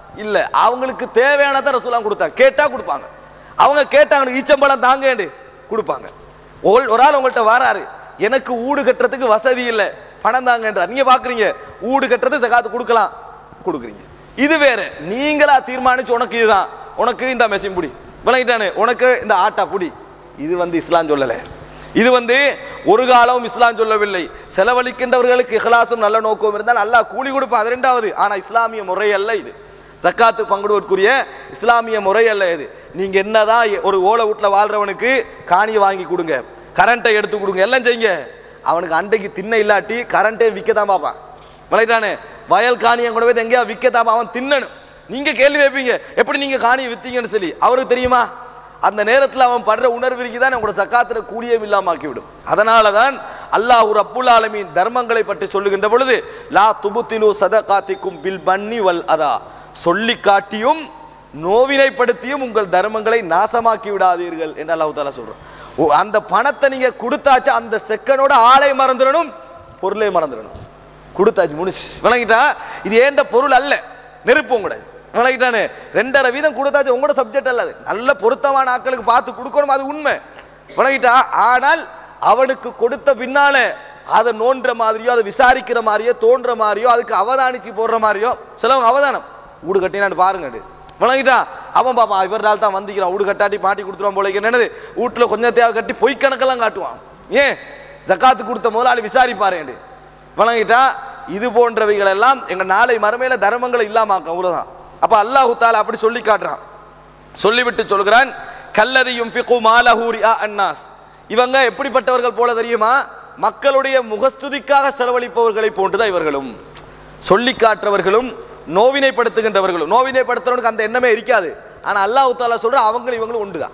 இல்ல அவங்களுக்கு தேவையானதை ரசூலாம் கொடுத்தாங்க கேட்டா கொடுப்பாங்க அவங்க கேட்டாங்க ஈச்சம்பழம் தாங்கேண்டு கொடுப்பாங்க ஒரு ஒரு ஆள் உங்கள்கிட்ட வராரு எனக்கு ஊடு கட்டுறதுக்கு வசதி இல்லை பணம் தாங்கன்றார் நீங்க பாக்குறீங்க ஊடு கட்டுறது ஜகாத்து கொடுக்கலாம் கொடுக்குறீங்க இது வேற நீங்களா தீர்மானிச்சு உனக்கு இதுதான் உனக்கு இந்த மெஷின் புடி விளங்கிட்டானே உனக்கு இந்த ஆட்டா புடி இது வந்து இஸ்லாம் சொல்லல இது வந்து ஒரு காலம் இஸ்லாம் சொல்லவில்லை செலவழிக்கின்றவர்களுக்கு இஹ்லாசும் நல்ல நோக்கம் இருந்தால் அல்லாஹ் கூலி கொடுப்பான் அது ரெண்டாவது ஆனா இஸ்லாமிய முறை அல்ல இது ஜக்காத்து பங்கிடுவதற்குரிய இஸ்லாமிய முறை அல்ல இது நீங்க என்னதான் ஒரு ஓலை வீட்டில் வாழ்றவனுக்கு காணியை வாங்கி கொடுங்க கரண்ட்டை எடுத்து கொடுங்க எல்லாம் செய்யுங்க அவனுக்கு அண்டைக்கு திண்ணை இல்லாட்டி கரண்ட்டே விற்க தான் பார்ப்பான் விளையாட்டானே வயல் காணியை கொண்டு போய் எங்கேயா விற்க தான் அவன் தின்னணும் நீங்க கேள்வி வைப்பீங்க எப்படி நீங்க காணியை வித்தீங்கன்னு சொல்லி அவருக்கு தெரியுமா அந்த நேரத்தில் அவன் படுற உணர்வு தான் உங்களோட சக்காத்துல கூலியே இல்லாமக்கி விடும் அதனால தான் அல்லாஹ் ரப்புல் ஆலமீன் தர்மங்களை பற்றி சொல்லுகின்ற பொழுது லா துபுத்திலு சதகாத்திக்கும் பில் பன்னி வல் அதா சொல்லி காட்டியும் நோவினைப்படுத்தியும் உங்கள் தர்மங்களை நாசமாக்கி விடாதீர்கள் என்று அல்லாஹ் தாலா சொல்றோம் ஓ, அந்த பணத்தை நீங்க கொடுத்தாச்சு அந்த செக்கனோட ஆளை மறந்துடணும் பொருளை மறந்துடணும் கொடுத்தாச்சு முடிச்சு விளங்கிட்டா இது ஏண்ட பொருள் அல்ல நெருப்பு உங்களோட விளங்கிட்டானே ரெண்டரை வீதம் கொடுத்தாச்சு உங்களோட சப்ஜெக்ட் அல்ல அது நல்ல பொருத்தமான ஆட்களுக்கு பார்த்து கொடுக்கணும் அது உண்மை விளங்கிட்டா ஆனால் அவனுக்கு கொடுத்த பின்னால அதை நோன்ற மாதிரியோ அதை விசாரிக்கிற மாதிரியோ தோன்ற மாதிரியோ அதுக்கு அவதானிச்சு போடுற மாதிரியோ சிலவங்க அவதானம் வீடு கட்டினான்னு பாருங்க அது. விளங்கிட்டா அவன் பாப்பான் இவரால் தான் வந்திக்கிறான் வீடு கட்டாட்டி மாட்டி கொடுத்துருவான் போல என்னது வீட்டுல கொஞ்சம் தேவை கட்டி பொய் கணக்கெல்லாம் காட்டுவான் ஏன் ஜக்காத்து கொடுத்த முதலாளி விசாரிப்பாரு வணங்கிட்டா இது போன்றவைகள் எல்லாம் எங்க நாளை மறுமையில தர்மங்களை இல்லாமாக்கும் அவ்வளவுதான் அப்ப அல்லாஹு தாலா அப்படி சொல்லி காட்டுறான் சொல்லிவிட்டு சொல்கிறான் கல்லதியும் ஃபிகு மாலஹூரி அன்னாஸ் இவங்க எப்படிப்பட்டவர்கள் போல தெரியுமா மக்களுடைய முகஸ்துதிக்காக செலவழிப்பவர்களை போன்றுதான் இவர்களும் சொல்லி காட்டுறவர்களும் நோவினைப்படுத்துகின்றவர்களும் நோவினைப்படுத்துறவனுக்கு அந்த எண்ணமே இருக்காது ஆனா அல்லாஹ் தாலா சொல்ற அவங்களும் இவங்களும் உண்டுதான்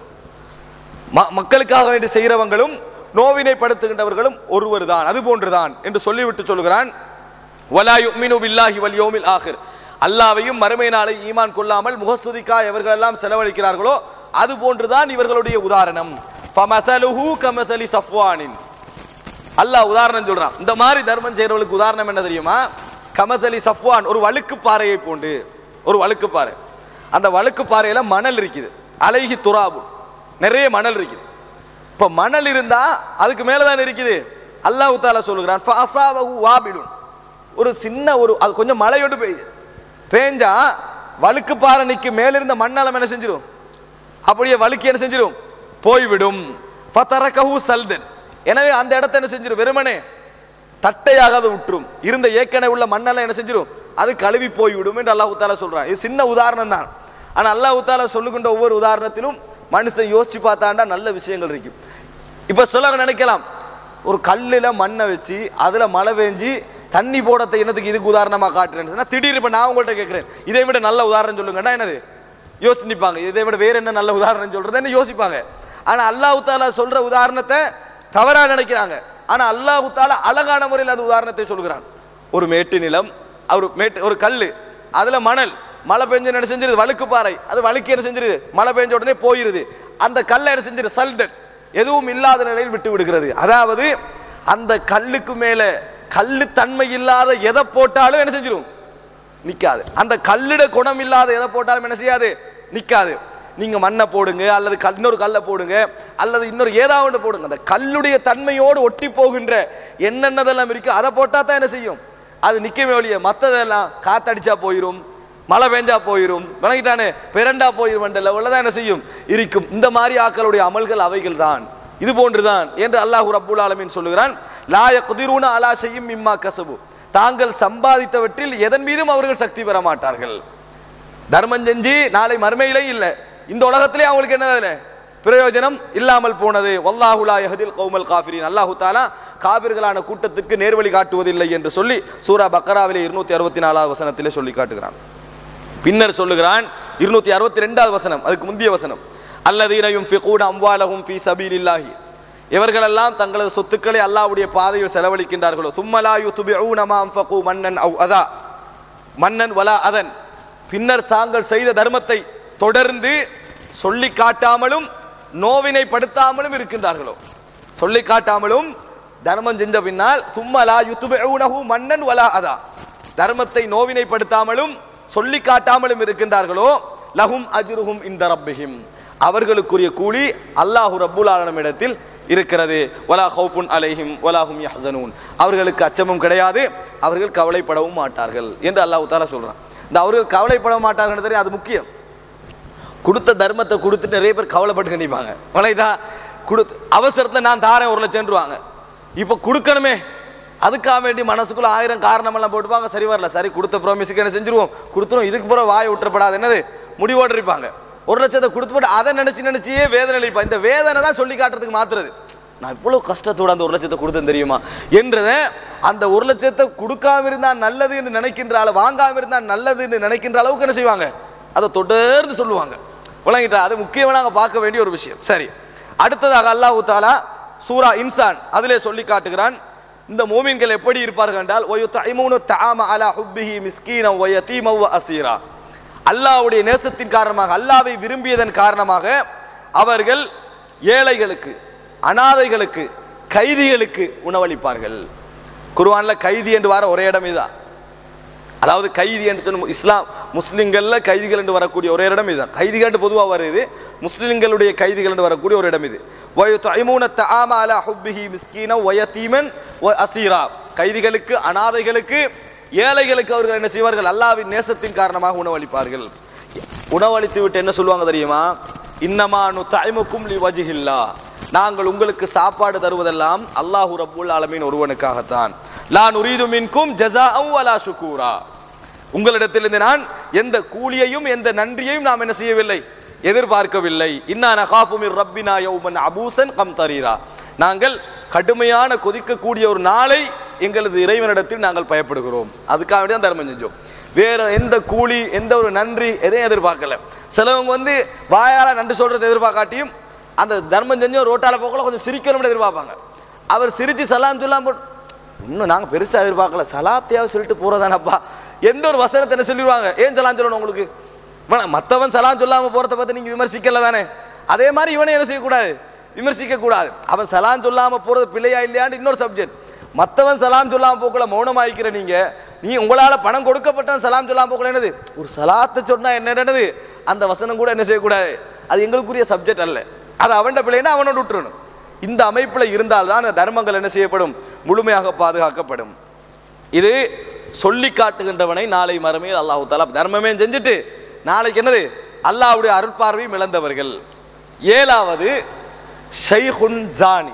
ம- மக்களுக்காக வேண்டி செய்கிறவங்களும் நோவினைப்படுத்துகின்றவர்களும் ஒருவர் தான் அது போன்றுதான் என்று சொல்லிவிட்டு சொல்கிறான் வலா யுமினு பில்லாஹி வல் யௌமில் ஆகிர் அல்லாவையும் மறுமை நாளை ஈமான் கொள்ளாமல் முகஸ்துதிக்கா எவர்கள் எல்லாம் செலவழிக்கிறார்களோ அது போன்றுதான் இவர்களுடைய உதாரணம் ஃபமதலுஹு கமதலி சஃப்வானின் அல்லாஹ் உதாரணம் சொல்றான் இந்த மாதிரி தர்மம் செய்யறவங்களுக்கு உதாரணம் என்ன தெரியுமா கமதலி சஃப்வான் ஒரு வழுக்கு பாறையை போன்று ஒரு வழுக்கு பாறை அந்த வழுக்கு பாறையில மணல் இருக்குது அலைகி துராபு நிறைய மணல் இருக்குது இப்ப மணல் இருந்தா அதுக்கு மேலதான் இருக்குது அல்லாஹ் தாலா சொல்லுகிறான் ஃபஅஸாபஹு வாபிலுன் ஒரு சின்ன ஒரு அது கொஞ்சம் மழையோடு பெய்யுது பேஞ்சா வழுக்கு பாறை நிக்கு மேலிருந்த மண்ணாலம் என்ன செஞ்சிரும் அப்படியே வழுக்கி என்ன செஞ்சிரும் போய்விடும் ஃபதரகஹு சல்தன் எனவே அந்த இடத்தை என்ன செஞ்சிரும் வெறுமனே தட்டையாக அது விட்டுரும் இருந்த ஏற்கனவே உள்ள மண்ணெல்லாம் என்ன செஞ்சிரும் அது கழுவி போய்விடும் என்று அல்லாஹ் தாலா சொல்றான் இது சின்ன உதாரணம் தான் ஆனா அல்லாஹ் தாலா சொல்லுகின்ற ஒவ்வொரு உதாரணத்திலும் மனுஷன் யோசிச்சு பார்த்தாண்டா நல்ல விஷயங்கள் இருக்கு இப்ப சொல்ல நினைக்கலாம் ஒரு கல்லுல மண்ணை வச்சு அதுல மழை பெஞ்சு தண்ணி போடத்தை என்னதுக்கு இதுக்கு உதாரணமா காட்டுறேன்னு சொன்னா திடீர்னு இப்ப நான் உங்கள்கிட்ட கேட்கிறேன் இதை விட நல்ல உதாரணம் சொல்லுங்கன்னா என்னது யோசிச்சு நிப்பாங்க இதை விட வேற என்ன நல்ல உதாரணம் சொல்றதுன்னு யோசிப்பாங்க ஆனா அல்லாஹ் தாலா சொல்ற உதாரணத்தை தவறா நினைக்கிறாங்க ஆனா அல்லாஹ் தாலா அழகான முறையில் அந்த உதாரணத்தை சொல்கிறான் ஒரு மேட்டு நிலம் ஒரு மேட்டு ஒரு கல்லு அதுல மணல் மழை பெஞ்சு என்ன செஞ்சிருது வழுக்கு பாறை அது வழுக்கு என்ன செஞ்சிருது மழை பெஞ்ச உடனே போயிருது அந்த கல்லை என்ன செஞ்சிருது சல்தன் எதுவும் இல்லாத நிலையில் விட்டு விடுகிறது அதாவது அந்த கல்லுக்கு மேல கல்லு தன்மை இல்லாத எதை போட்டாலும் என்ன செஞ்சிரும் நிக்காது அந்த கல்லிட குணம் இல்லாத எதை போட்டாலும் என்ன செய்யாது நிக்காது நீங்க மண்ணை போடுங்க அல்லது கல் இன்னொரு கல்லை போடுங்க அல்லது இன்னொரு ஏதாவது ஒன்று போடுங்க அந்த கல்லுடைய தன்மையோடு ஒட்டி போகின்ற என்னென்னதெல்லாம் இருக்கு அதை போட்டா தான் என்ன செய்யும் அது நிக்கவே ஒழிய மற்றதெல்லாம் காத்தடிச்சா போயிரும் மழை பெஞ்சா போயிரும் விளங்கிட்டானே பிறண்டா போயிரும் என்ற லெவலில் தான் என்ன செய்யும் இருக்கும் இந்த மாதிரி ஆக்களுடைய அமல்கள் அவைகள் தான் இது போன்றுதான் என்று அல்லாஹ் ரப்புல் ஆலமீன் சொல்லுகிறான் லாய குதிரூன அலா செய்யும் இம்மா கசபு தாங்கள் சம்பாதித்தவற்றில் எதன் மீதும் அவர்கள் சக்தி பெற மாட்டார்கள் தர்மம் செஞ்சு நாளை மறுமையிலே இல்லை இந்த உலகத்திலே அவங்களுக்கு என்ன இல்லை பிரயோஜனம் இல்லாமல் போனது வல்லாஹுலா யஹதில் கௌமல் காஃபிரின் அல்லாஹு தாலா காபிர்களான கூட்டத்துக்கு நேர்வழி காட்டுவதில்லை என்று சொல்லி சூரா பக்கராவிலே இருநூத்தி அறுபத்தி நாலாவது வசனத்திலே சொல்லி காட்டுகிறான் பின்னர் சொல்லுகிறான் இருநூத்தி அறுபத்தி ரெண்டாவது வசனம் அதுக்கு முந்தைய வசனம் அல்லதீனையும் ஃபிகூன அம்வாலஹும் ஃபீ சபீலில்லாஹி இவர்களெல்லாம் தங்களது சொத்துக்களை அல்லாஹ்வுடைய பாதையில் செலவழிக்கின்றார்களோ சும்மலா யுதுபிஊன மா அன்ஃபகு மன்னன் அவ் அதா மன்னன் வலா அதன் பின்னர் தாங்கள் செய்த தர்மத்தை தொடர்ந்து சொல்லி காட்டாமலும் நோவினைப்படுத்தாமலும் இருக்கின்றார்களோ சொல்லி காட்டாமலும் தர்மம் செஞ்ச பின்னால் சும்மலா யுதுபிஊனஹு மன்னன் வலா அதா தர்மத்தை நோவினைப்படுத்தாமலும் சொல்லி காட்டாமலும் இருக்கின்றார்களோ லஹும் அஜ்ருஹும் இந்த ரப்பிஹிம் அவர்களுக்குரிய கூலி அல்லாஹு ரப்புல் ஆலமிடத்தில் இருக்கிறது வலா ஹவுஃபுன் அலைஹிம் வலாஹும் யஹ்சனூன் அவர்களுக்கு அச்சமும் கிடையாது அவர்கள் கவலைப்படவும் மாட்டார்கள் என்று அல்லாஹ் தாலா சொல்றான் இந்த அவர்கள் கவலைப்பட மாட்டார்கள் தெரியும் அது முக்கியம் கொடுத்த தர்மத்தை கொடுத்துட்டு நிறைய பேர் கவலைப்பட்டு கண்டிப்பாங்க வளைதா கொடுத்து அவசரத்தில் நான் தாரேன் ஒரு லட்சம் ரூபாங்க இப்போ கொடுக்கணுமே அதுக்காக வேண்டி மனசுக்குள்ள ஆயிரம் காரணமெல்லாம் போட்டுப்பாங்க சரி வரல சரி கொடுத்த ப்ராமிஸுக்கு என்ன செஞ்சிருவோம் கொடுத்துரும் இதுக்கு பிறகு வாய் விட்டுறப்படாது என்னது முடிவோடு இருப்பாங்க ஒரு லட்சத்தை கொடுத்து போட்டு அதை நினைச்சு நினைச்சியே வேதனை அளிப்பாங்க இந்த வேதனை தான் சொல்லி காட்டுறதுக்கு மாத்துறது நான் இவ்வளவு கஷ்டத்தோட அந்த ஒரு லட்சத்தை கொடுத்தேன் தெரியுமா என்றத அந்த ஒரு லட்சத்தை கொடுக்காம இருந்தா நல்லது என்று நினைக்கின்ற அளவு வாங்காம இருந்தா நல்லது என்று நினைக்கின்ற அளவுக்கு என்ன செய்வாங்க அதை தொடர்ந்து சொல்லுவாங்க விளங்கிட்டா அது முக்கியமாக நாங்கள் பார்க்க வேண்டிய ஒரு விஷயம் சரி அடுத்ததாக அல்லாஹ் தாலா சூரா இன்சான் அதிலே சொல்லி காட்டுகிறான் இந்த மூமின்கள் எப்படி இருப்பார்கள் என்றால் ஒயு தைமூனு தஆம அலா ஹுப்பிஹி மிஸ்கீன ஒ யதீம வ அசீரா அல்லாஹ்வுடைய நேசத்தின் காரணமாக அல்லாஹ்வை விரும்பியதன் காரணமாக அவர்கள் ஏழைகளுக்கு அனாதைகளுக்கு கைதிகளுக்கு உணவளிப்பார்கள் குர்ஆன்ல கைதி என்று வர ஒரே இடம் இதுதான் அதாவது கைதி என்று சொன்ன இஸ்லாம் முஸ்லிம்கள்ல கைதிகள் என்று வரக்கூடிய ஒரே இடம் இதுதான் கைதிகள் என்று பொதுவாக வருது முஸ்லிம்களுடைய கைதிகள் என்று வரக்கூடிய ஒரு இடம் இது வயுத்ஐமூன தஆம அலா ஹுப்பிஹி மிஸ்கீன வயதீமன் வ அசீரா கைதிகளுக்கு அனாதைகளுக்கு ஏழைகளுக்கு அவர்கள் என்ன செய்வார்கள் அல்லாஹ்வின் நேசத்தின் காரணமாக உணவளிப்பார்கள் உணவளித்து விட்டு என்ன சொல்லுவாங்க தெரியுமா இன்னமா நுத்தைமுக்கும் லி வஜிஹில்லா நாங்கள் உங்களுக்கு சாப்பாடு தருவதெல்லாம் அல்லாஹு ரப்புல் ஆலமீன் ஒருவனுக்காகத்தான் லா நுரீது மின்கும் ஜஸாஅம் வலா ஷுக்கூரா உங்களிடத்திலிருந்து நான் எந்த கூலியையும் எந்த நன்றியையும் நாம் என்ன செய்யவில்லை எதிர்பார்க்கவில்லை இன்னா நகாஃபு மிர் ரப்பினா யௌமன் அபூசன் கம் தரீரா நாங்கள் கடுமையான கொதிக்கக்கூடிய ஒரு நாளை எங்களது இறைவனிடத்தில் நாங்கள் பயப்படுகிறோம் அதுக்காக வேண்டி தான் தர்மம் செஞ்சோம் வேற எந்த கூலி எந்த ஒரு நன்றி எதையும் எதிர்பார்க்கல சிலவங்க வந்து வாயால நன்றி சொல்றதை எதிர்பார்க்காட்டியும் அந்த தர்மம் செஞ்சு ரோட்டால போக்கல கொஞ்சம் சிரிக்கணும்னு எதிர்பார்ப்பாங்க அவர் சிரிச்சு சலாம் சொல்லாம போட்டு இன்னும் நாங்க பெருசா எதிர்பார்க்கல சலாத்தையாவது சொல்லிட்டு போறதானப்பா எந்த ஒரு வசனத்தை என்ன சொல்லிடுவாங்க ஏன் சலாம் சொல்லணும் உங்களுக்கு வேணாம், மத்தவன் சலாம் சொல்லாம போறத பத்தி நீங்க விமர்சிக்கல தானே அதே மாதிரி இவனை என்ன செய்யக்கூடாது விமர்சிக்க கூடாது அவன் சலாம் சொல்லாம போறது பிள்ளையா இல்லையான்னு இன்னொரு சப்ஜெக்ட் மத்தவன் சலாம் சொல்லாம போக்கல மௌனமாயிக்கிற நீங்க நீ உங்களால பணம் கொடுக்கப்பட்ட சலாம் சொல்லாம போக்கல என்னது ஒரு சலாத்தை சொன்னா என்ன என்னது அந்த வசனம் கூட என்ன செய்யக்கூடாது அது எங்களுக்குரிய சப்ஜெக்ட் அல்ல அது அவன்ட பிள்ளைன்னா அவனோட விட்டுறணும் இந்த அமைப்புல இருந்தால்தான் அந்த தர்மங்கள் என்ன செய்யப்படும் முழுமையாக பாதுகாக்கப்படும் இது சொல்லி காட்டுகின்றவனை நாளை மறுமையில் அல்லாஹு தாலா தர்மமே செஞ்சுட்டு நாளைக்கு என்னது அல்லாஹ்வுடைய அருட்பார்வையும் இழந்தவர்கள் ஏழாவது ஷைஹுன் ஜானி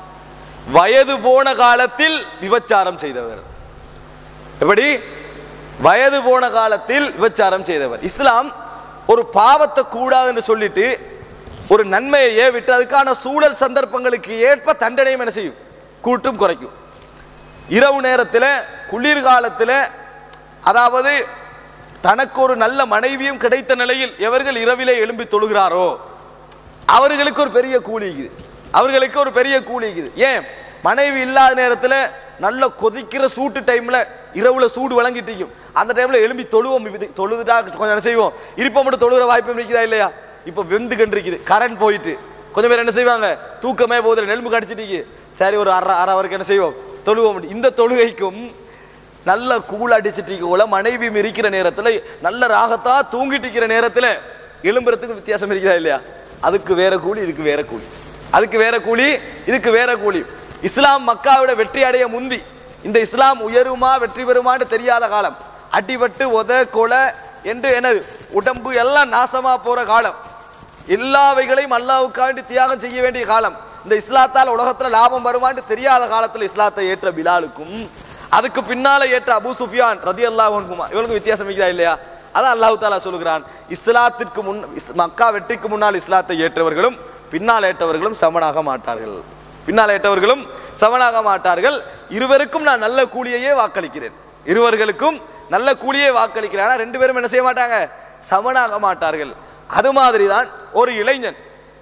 வயது போன காலத்தில் விபச்சாரம் செய்தவர் எப்படி வயது போன காலத்தில் விபச்சாரம் செய்தவர் இஸ்லாம் ஒரு பாவத்தை கூடாது என்று சொல்லிட்டு ஒரு நன்மையை ஏவிட்டு அதுக்கான சூழல் சந்தர்ப்பங்களுக்கு ஏற்ப தண்டனையும் என்ன செய்யும் கூட்டும் குறைக்கும் இரவு நேரத்தில் குளிர்காலத்தில் அதாவது தனக்கு ஒரு நல்ல மனைவியும் கிடைத்த நிலையில் எவர்கள் இரவிலே எழும்பி தொழுகிறாரோ அவர்களுக்கு ஒரு பெரிய கூலி இருக்குது அவர்களுக்கு ஒரு பெரிய கூலி இருக்குது ஏன் மனைவி இல்லாத நேரத்தில் நல்ல கொதிக்கிற சூட்டு டைம்ல இரவுல சூடு வழங்கிட்டிக்கும் அந்த டைம்ல எழும்பி தொழுவோம் இது தொழுதுட்டா கொஞ்சம் என்ன செய்வோம் இருப்ப மட்டும் தொழுகிற வாய்ப்பு இருக்குதா இல்லையா இப்போ வெந்து கண்டிருக்குது கரண்ட் போயிட்டு கொஞ்சம் பேர் என்ன செய்வாங்க தூக்கமே போகுது நெலும்பு கடிச்சிட்டீங்க சரி ஒரு அரை அரை வரைக்கும் என்ன செய்வோம் தொழுவோம் இந்த தொழுகைக்கும் நல்ல கூழ் அடிச்சிட்டு மனைவி இருக்கிற நேரத்துல நல்ல ராகத்தா தூங்கிட்டு இருக்கிற நேரத்துல எழும்புறதுக்கு வித்தியாசம் இருக்குதா இல்லையா அதுக்கு வேற கூலி இதுக்கு வேற கூலி அதுக்கு வேற கூலி இதுக்கு வேற கூலி இஸ்லாம் மக்காவிட வெற்றி அடைய முந்தி இந்த இஸ்லாம் உயருமா வெற்றி பெறுமான்னு தெரியாத காலம் அடிபட்டு உத கொலை என்று என்னது உடம்பு எல்லாம் நாசமா போற காலம் எல்லாவைகளையும் அல்லாவுக்காண்டி தியாகம் செய்ய வேண்டிய காலம் இந்த இஸ்லாத்தால் உலகத்துல லாபம் வருமான்னு தெரியாத காலத்துல இஸ்லாத்தை ஏற்ற பிலாலுக்கும் அதுக்கு பின்னால ஏற்ற அபூ சுஃபியான் ரதி அல்லாஹ் இவனுக்கு வித்தியாசம் இருக்குதா இல்லையா அதான் அல்லாஹ் தாலா சொல்லுகிறான் இஸ்லாத்திற்கு முன் இஸ்- மக்கா வெற்றிக்கு முன்னால் இஸ்லாத்தை ஏற்றவர்களும் பின்னால் ஏற்றவர்களும் சமனாக மாட்டார்கள் பின்னால் ஏற்றவர்களும் சமனாக மாட்டார்கள் இருவருக்கும் நான் நல்ல கூலியையே வாக்களிக்கிறேன் இருவர்களுக்கும் நல்ல கூலியை வாக்களிக்கிறேன் ஆனா ரெண்டு பேரும் என்ன செய்ய மாட்டாங்க சமனாக மாட்டார்கள் அது மாதிரி தான் ஒரு இளைஞன்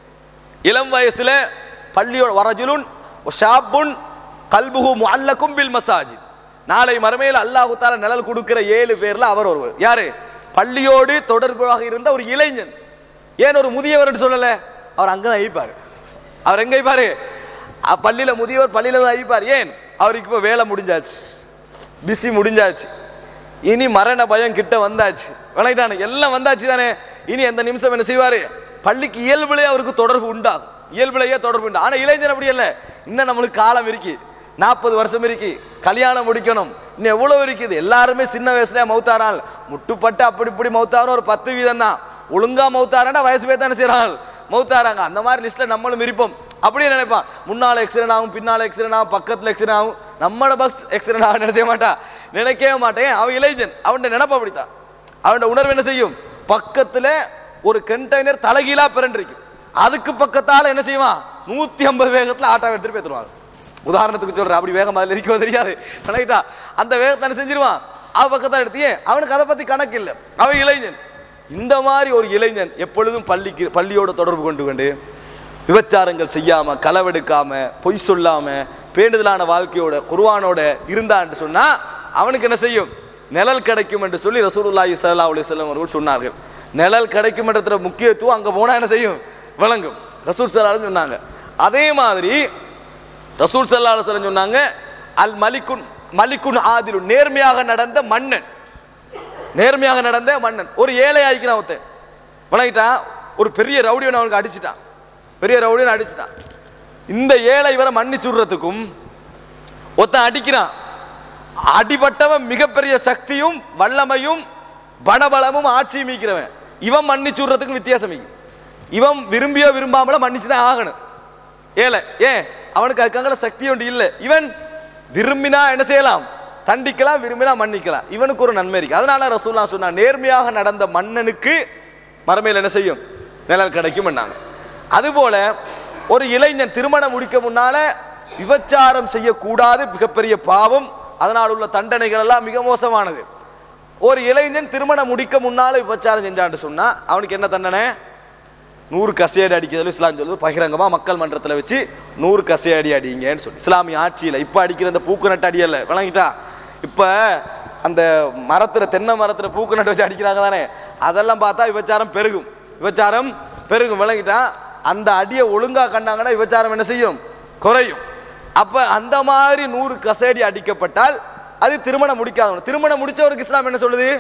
இளம் வயசுல பள்ளியோட வரஜுலுன் ஷாப்புன் கல்புகு முஅல்லக்கும் பில் மசாஜித் நாளை மறுமையில் அல்லாஹு தாலா நிழல் கொடுக்கிற ஏழு பேர்ல அவர் ஒருவர் யாரு பள்ளியோடு தொடர்பாக இருந்த ஒரு இளைஞன் ஏன் ஒரு முதியவர் சொல்லல அவர் அங்கதான் ஐப்பாரு அவர் எங்க ஐப்பாரு அ- பள்ளியில முதியவர் பள்ளியில தான் ஐப்பார் ஏன் அவருக்கு இப்ப வேலை முடிஞ்சாச்சு பிஸி முடிஞ்சாச்சு இனி மரண பயம் கிட்ட வந்தாச்சு விளங்கிட்டானே எல்லாம் வந்தாச்சு தானே இனி எந்த நிமிஷம் என்ன செய்வாரு பள்ளிக்கு இயல்புலே அவருக்கு தொடர்பு உண்டாகும் இயல்புலேயே தொடர்பு உண்டு ஆனா இளைஞர் அப்படி இல்ல இன்னும் நம்மளுக்கு காலம் இருக்கு நாற்பது வருஷம் இருக்கு கல்யாணம் முடிக்கணும் இன்னும் எவ்வளவு இருக்குது எல்லாருமே சின்ன வயசுல மௌத்தாரால் முட்டுப்பட்டு அப்படி இப்படி மௌத்தாரம் ஒரு பத்து வீதம் தான் ஒழுங்கா மௌத்தாரண்டா வயசு பேர் தானே செய்யறாங்க மௌத்தாராங்க அந்த மாதிரி லிஸ்ட்ல நம்மளும் இருப்போம் அப்படியே நினைப்பான் முன்னால எக்ஸிடென்ட் ஆகும் பின்னால எக்ஸிடென்ட் ஆகும் பக்கத்துல எக்ஸிடென்ட் ஆகும் நம்மளோட பஸ் எக்ஸிடென்ட் ஆகும் நினைச்ச மாட்டா நினைக்கவே மாட்டேன் அவன் இளைஞன் அவன் நினைப்பு அப்படித்தான் அவன் உணர்வு என்ன செய்யும் பக்கத்துல ஒரு கண்டெய்னர் தலைகீழா பிறண்டிருக்கும் அதுக்கு பக்கத்தால என்ன செய்வான் நூத்தி ஐம்பது வேகத்துல ஆட்டோ எடுத்துட்டு போய் தருவாங்க உதாரணத்துக்கு சொல்றேன் அப்படி வேகம் அதில் இருக்கோ தெரியாது கணக்கிட்டா அந்த வேகத்தை என்ன செஞ்சிருவான் அவ பக்கத்தான் எடுத்தியே அவனுக்கு அதை பத்தி கணக்கு இல்லை அவன் இளைஞன் இந்த மாதிரி ஒரு இளைஞன் எப்பொழுதும் பள்ளிக்கு பள்ளியோட தொடர்பு கொண்டு கொண்டு விபச்சாரங்கள் செய்யாம களவெடுக்காம பொய் சொல்லாம பேண்டுதலான வாழ்க்கையோட குர்ஆனோட இருந்தான்னு சொன்னா அவனுக்கு என்ன செய்யும் நிழல் கிடைக்கும் என்று சொல்லி ரசூலுல்லாஹி ஸல்லல்லாஹு அலைஹி வஸல்லம் அவர்கள் சொன்னார்கள் நிழல் கிடைக்கும் என்ற முக்கியத்துவம் அங்க போனா என்ன செய்யும் விளங்கும் ரசூல் ஸல்லல்லாஹு சொன்னாங்க அதே மாதிரி ரசூல் ஸல்லல்லாஹு அலைஹி வஸல்லம் சொன்னாங்க அல் மலிக்குன் மலிக்குன் ஆதிலு நேர்மையாக நடந்த மன்னன் நேர்மையாக நடந்த மன்னன் ஒரு ஏழை ஆயிக்கிறான் ஒருத்தன் வணங்கிட்டான் ஒரு பெரிய ரவுடியன் அவனுக்கு அடிச்சிட்டான் பெரிய ரவுடியன் அடிச்சிட்டான் இந்த ஏழை இவரை மன்னிச்சுடுறதுக்கும் ஒருத்தன் அடிக்கிறான் அடிபட்டவன் மிகப்பெரிய சக்தியும் வல்லமையும் பணபலமும் ஆட்சியும் மீக்கிறவன் இவன் மன்னிச்சுடுறதுக்கும் வித்தியாசம் இருக்கு. இவன் விரும்பியோ விரும்பாமலோ மன்னிச்சு தான் ஆகணும் ஏழை ஏன் அவனுக்கு அதுக்காக சக்தி ஒன்று இல்லை இவன் விரும்பினா என்ன செய்யலாம் தண்டிக்கலாம் விரும்பினா மன்னிக்கலாம் இவனுக்கு ஒரு நன்மை இருக்கு அதனால ரசூல்லா சொன்னா நேர்மையாக நடந்த மன்னனுக்கு மறுமையில் என்ன செய்யும் நிழல் கிடைக்கும் அதுபோல ஒரு இளைஞன் திருமணம் முடிக்க முன்னால விபச்சாரம் செய்யக்கூடாது மிகப்பெரிய பாவம் அதனால் உள்ள தண்டனைகள் எல்லாம் மிக மோசமானது ஒரு இளைஞன் திருமணம் முடிக்க முன்னால விபச்சாரம் செஞ்சான்னு சொன்னா அவனுக்கு என்ன தண்டனை நூறு கசையடி அடிக்கிறது இஸ்லாம் சொல்லுது பகிரங்கமா மக்கள் மன்றத்துல வச்சு நூறு கசையடி அடிங்கன்னு சொல்லி இஸ்லாமிய ஆட்சியில இப்ப அடிக்கிற இந்த பூக்கு நட்டு அடியல்ல விளங்கிட்டா இப்ப அந்த மரத்துல தென்னை மரத்துல பூக்கு நட்டு வச்சு அடிக்கிறாங்க தானே அதெல்லாம் பார்த்தா விபச்சாரம் பெருகும் விபச்சாரம் பெருகும் விளங்கிட்டா அந்த அடியை ஒழுங்கா கண்டாங்கன்னா விபச்சாரம் என்ன செய்யும் குறையும் அப்ப அந்த மாதிரி நூறு கசையடி அடிக்கப்பட்டால் அது திருமணம் முடிக்காதவன் திருமணம் முடிச்சவருக்கு இஸ்லாம் என்ன சொல்லுது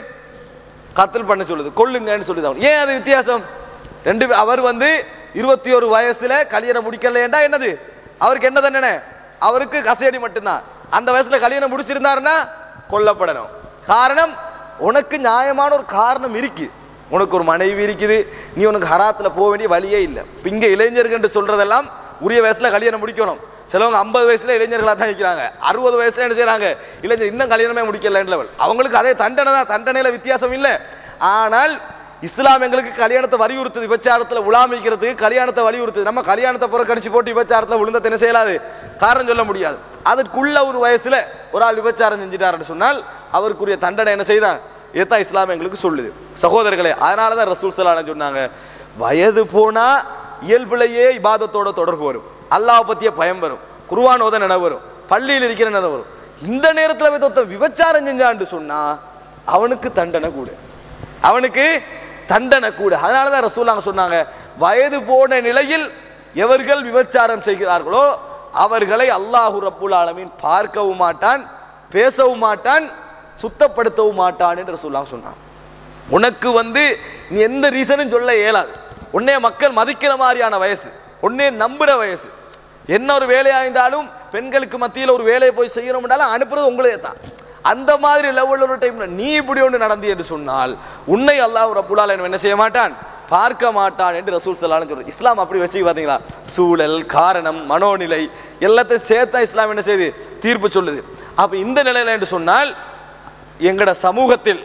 கத்தல் பண்ண சொல்லுது கொல்லுங்கன்னு சொல்லுது அவன் ஏன் அது வித்தியாசம் ரெண்டு பே- அவர் வந்து இருபத்தி ஒரு வயசுல கல்யாணம் முடிக்கலையேண்டா என்னது அவருக்கு என்ன தண்டனை அவருக்கு கசையடி மட்டும்தான் அந்த வயசுல கல்யாணம் முடிச்சிருந்தாருன்னா கொல்லப்படணும் காரணம் உனக்கு நியாயமான ஒரு காரணம் இருக்கு உனக்கு ஒரு மனைவி இருக்குது நீ உனக்கு ஹராத்துல போக வேண்டிய வழியே இல்லை இப்ப இங்க இளைஞர்கள் சொல்றதெல்லாம் உரிய வயசுல கல்யாணம் முடிக்கணும் சிலவங்க ஐம்பது வயசுல இளைஞர்களா தான் நிற்கிறாங்க அறுபது வயசுல என்ன செய்றாங்க இளைஞர் இன்னும் கல்யாணமே முடிக்கல லெவல் அவங்களுக்கு அதே தண்டனை தான் தண்டனையில வித்தியாசம் இல்லை ஆனால் இஸ்லாம் எங்களுக்கு கல்யாணத்தை வலியுறுத்துது விபச்சாரத்துல உலாமிக்கிறதுக்கு கல்யாணத்தை வலியுறுத்துது நம்ம கல்யாணத்தை புறக்கணிச்சு போட்டு விபச்சாரத்துல விழுந்த என்ன செய்யலாது காரணம் சொல்ல முடியாது அதுக்குள்ள ஒரு வயசுல ஒரு ஆள் விபச்சாரம் செஞ்சிட்டாருன்னு சொன்னால் அவருக்குரிய தண்டனை என்ன செய்தான் இதுதான் இஸ்லாம் எங்களுக்கு சொல்லுது சகோதரர்களே அதனால தான் ரசூல் சலான சொன்னாங்க வயது போனா இயல்பிலேயே இபாதத்தோட தொடர்பு வரும் அல்லாஹ் பத்திய பயம் வரும் குருவான் ஓத நினைவு வரும் பள்ளியில் இருக்கிற நினைவு வரும் இந்த நேரத்துல போய் ஒருத்தன் விபச்சாரம் செஞ்சான்னு சொன்னா அவனுக்கு தண்டனை கூட அவனுக்கு தண்டனை கூட அதனால தான் ரசூலாங்க சொன்னாங்க வயது போன நிலையில் எவர்கள் விபச்சாரம் செய்கிறார்களோ அவர்களை அல்லாஹு ரப்புல் ஆலமீன் பார்க்கவும் மாட்டான் பேசவும் மாட்டான் சுத்தப்படுத்தவும் மாட்டான் என்று ரசூலாங்க சொன்னான் உனக்கு வந்து நீ எந்த ரீசனும் சொல்ல இயலாது உன்னைய மக்கள் மதிக்கிற மாதிரியான வயசு உன்னே நம்புற வயசு என்ன ஒரு வேலையா இருந்தாலும் பெண்களுக்கு மத்தியில் ஒரு வேலையை போய் செய்யணும்னாலும் அனுப்புறது உங்களே தான் அந்த மாதிரி லெவலில் ஒரு டைம்ல நீ இப்படி ஒன்று நடந்து என்று சொன்னால் உன்னை அல்லாஹ் ரப்புலால் என்ன செய்ய மாட்டான் பார்க்க மாட்டான் என்று ரசூல் சல்லான்னு சொல்ற இஸ்லாம் அப்படி வச்சு பார்த்தீங்களா சூழல் காரணம் மனோநிலை எல்லாத்தையும் சேர்த்தா இஸ்லாம் என்ன செய்யுது தீர்ப்பு சொல்லுது அப்ப இந்த நிலையில என்று சொன்னால் எங்கட சமூகத்தில்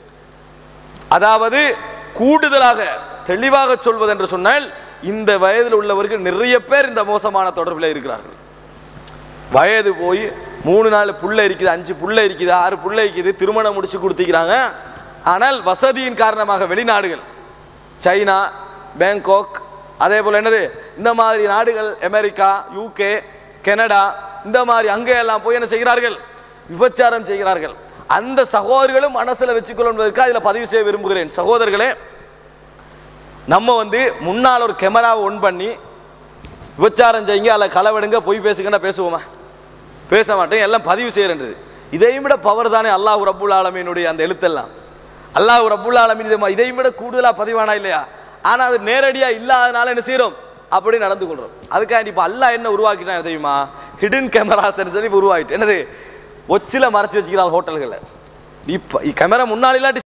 அதாவது கூடுதலாக தெளிவாக சொல்வது என்று சொன்னால் இந்த வயதில் உள்ளவர்கள் நிறைய பேர் இந்த மோசமான தொடர்பில் இருக்கிறார்கள் வயது போய் மூணு நாலு புள்ள இருக்குது அஞ்சு புள்ள இருக்குது ஆறு புள்ள இருக்குது திருமணம் முடிச்சு கொடுத்துக்கிறாங்க ஆனால் வசதியின் காரணமாக வெளிநாடுகள் சைனா பேங்காக் அதே போல் என்னது இந்த மாதிரி நாடுகள் அமெரிக்கா யூகே கனடா இந்த மாதிரி அங்கே எல்லாம் போய் என்ன செய்கிறார்கள் விபச்சாரம் செய்கிறார்கள் அந்த சகோதரர்களும் மனசுல வச்சுக்கொள்வதற்கு அதில் பதிவு செய்ய விரும்புகிறேன் சகோதரர்களே நம்ம வந்து முன்னால் ஒரு கேமராவை ஒன் பண்ணி விபச்சாரம் செய்யுங்க அதில் களவெடுங்க பொய் பேசுங்கன்னா பேசுவோமா பேச மாட்டேன் எல்லாம் பதிவு செய்யறது இதையும் விட பவர் தானே அல்லாஹ் ரப்புல் ஆலமீனுடைய அந்த எழுத்தெல்லாம் அல்லாஹ் ரப்புல் ஆலமீன் இதை இதையும் விட கூடுதலா பதிவானா இல்லையா ஆனா அது நேரடியா இல்லாதனால என்ன செய்றோம் அப்படி நடந்து கொள்றோம் அதுக்காண்டி இப்ப அல்லாஹ் என்ன உருவாக்கிட்டான் தெரியுமா ஹிடன் கேமராஸ் சொல்லி இப்ப உருவாக்கிட்டு என்னது ஒச்சில மறைச்சு வச்சுக்கிறாள் ஹோட்டல்களில் இப்ப கேமரா முன்னாடி இல்லாட்டி